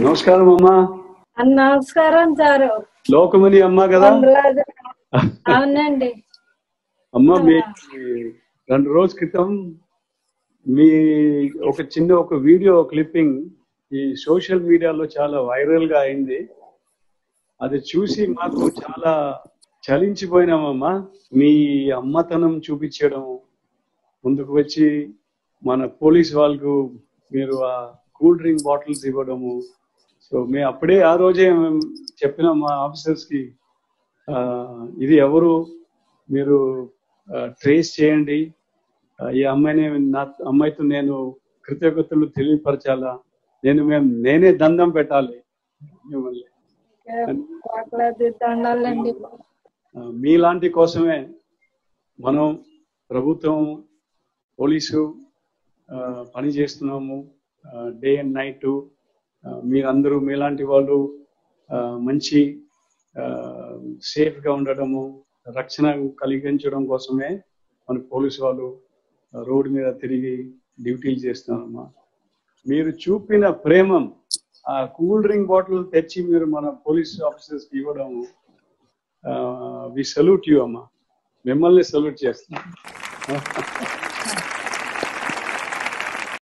నమస్కారం అమ్మా నమస్కారం సారు లోకమని అమ్మ కదా వందలాది అవునండి అమ్మ మీ రెండు రోజుల క్రితం మీ ఒక చిన్న ఒక వీడియో క్లిప్పింగ్ ఈ సోషల్ మీడియాలో చాలా వైరల్ గా అయింది అది చూసి మాకు చాలా చలించిపోయినామమ్మా మీ అమ్మతనం చూపించడం ముందుకు వచ్చి మన పోలీస్ వాళ్ళకు మీరు ఆ కూల్ డ్రింక్ బాటిల్స్ ఇవ్వడము సో మేము అప్పుడే ఆ రోజే మేము చెప్పినాం మా ఆఫీసర్స్ కి ఆ, ఇది ఎవరు మీరు ట్రేస్ చేయండి ఆ, ఈ అమ్మాయిని నా అమ్మాయితో నేను కృతజ్ఞతలు తెలియపరచాలా నేను మేము నేనే దండం పెట్టాలి మిమ్మల్ని కోట్లాది దండాలండి ఆ, మీలాంటి కోసమే మనం ప్రభుత్వం పోలీసు ఆ, పని చేస్తున్నాము డే అండ్ నైట్ మీరందరూ మీలాంటి వాళ్ళు ఆ, మంచి సేఫ్ గా ఉండడము రక్షణ కలిగించడం కోసమే మన పోలీసు వాళ్ళు రోడ్డు మీద తిరిగి డ్యూటీలు చేస్తున్నారమ్మా మీరు చూపిన ప్రేమం ఆ కూల్ డ్రింక్ బాటిల్ తెచ్చి మీరు మన పోలీస్ ఆఫీసర్స్ కి ఇవ్వడం వి సల్యూట్ యూ అమ్మా మిమ్మల్ని సల్యూట్ చేస్తున్నాం